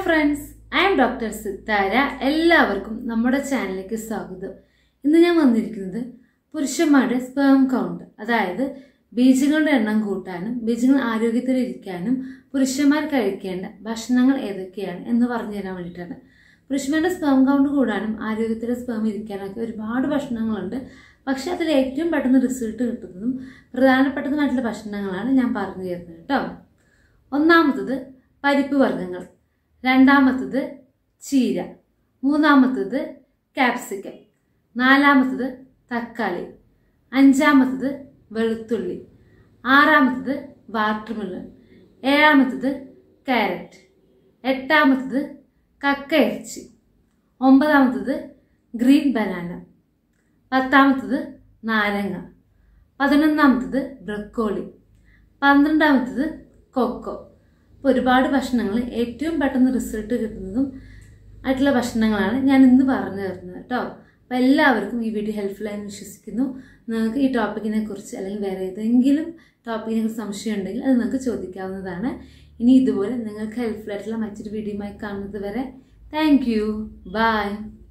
friends I am doctor Sithara എല്ലാവർക്കും നമ്മുടെ ചാനലിലേക്ക് സ്വാഗതം ഇന്ന് ഞാൻ വന്നിരിക്കുന്നത് പുരുഷന്മാരുടെ സ്പേം കൗണ്ട് അതായത് ബീജങ്ങളുടെ എണ്ണം കൂട്ടാനും ബീജങ്ങൾ ആരോഗ്യത്തിലിരിക്കാനും പുരുഷന്മാർ കഴിക്കേണ്ട ഭക്ഷണങ്ങൾ ഏതൊക്കെയാണ് എന്ന് പറഞ്ഞു തരാൻ വേണ്ടിയിട്ടാണ് പുരുഷന്മാരുടെ സ്പേം കൗണ്ട് കൂടാനും ആരോഗ്യത്തിലെ സ്പേം ഇരിക്കാനൊക്കെ ഒരുപാട് ഭക്ഷണങ്ങളുണ്ട് പക്ഷെ അതിൽ ഏറ്റവും പെട്ടെന്ന് റിസൾട്ട് കിട്ടുന്നതും പ്രധാനപ്പെട്ടതുമായിട്ടുള്ള ഭക്ഷണങ്ങളാണ് ഞാൻ പറഞ്ഞു തരുന്നത് കേട്ടോ ഒന്നാമത്തത് പരിപ്പ് വർഗ്ഗങ്ങൾ രണ്ടാമത്തത് ചീര മൂന്നാമത്തത് ക്യാപ്സിക്കം നാലാമത്തത് തക്കാളി അഞ്ചാമത്തത് വെളുത്തുള്ളി ആറാമത്തത് വാട്ടർമെലൺ ഏഴാമത്തത് ക്യാരറ്റ് എട്ടാമത്തത് കക്ക ഇറച്ചി ഒമ്പതാമത്തത് ഗ്രീൻ ബനാന പത്താമത്തത് നാരങ്ങ പതിനൊന്നാമത്തത് ബ്രക്കോളി പന്ത്രണ്ടാമത്തത് കൊക്കോ അപ്പോൾ ഒരുപാട് ഭക്ഷണങ്ങൾ ഏറ്റവും പെട്ടെന്ന് റിസൾട്ട് കിട്ടുന്നതും ആയിട്ടുള്ള ഭക്ഷണങ്ങളാണ് ഞാൻ ഇന്ന് പറഞ്ഞു തരുന്നത് കേട്ടോ അപ്പോൾ എല്ലാവർക്കും ഈ വീഡിയോ ഹെൽപ്ഫുൾ ആയി വിശ്വസിക്കുന്നു നിങ്ങൾക്ക് ഈ ടോപ്പിക്കിനെ കുറിച്ച് അല്ലെങ്കിൽ വേറെ ഏതെങ്കിലും ടോപ്പിക്കിനെ കുറിച്ച് സംശയം ഉണ്ടെങ്കിൽ അത് നിങ്ങൾക്ക് ചോദിക്കാവുന്നതാണ് ഇനി ഇതുപോലെ നിങ്ങൾക്ക് ഹെൽപ്ഫുൾ ആയിട്ടുള്ള മറ്റൊരു വീഡിയോയുമായി കാണുന്നത് വരെ താങ്ക് യു ബൈ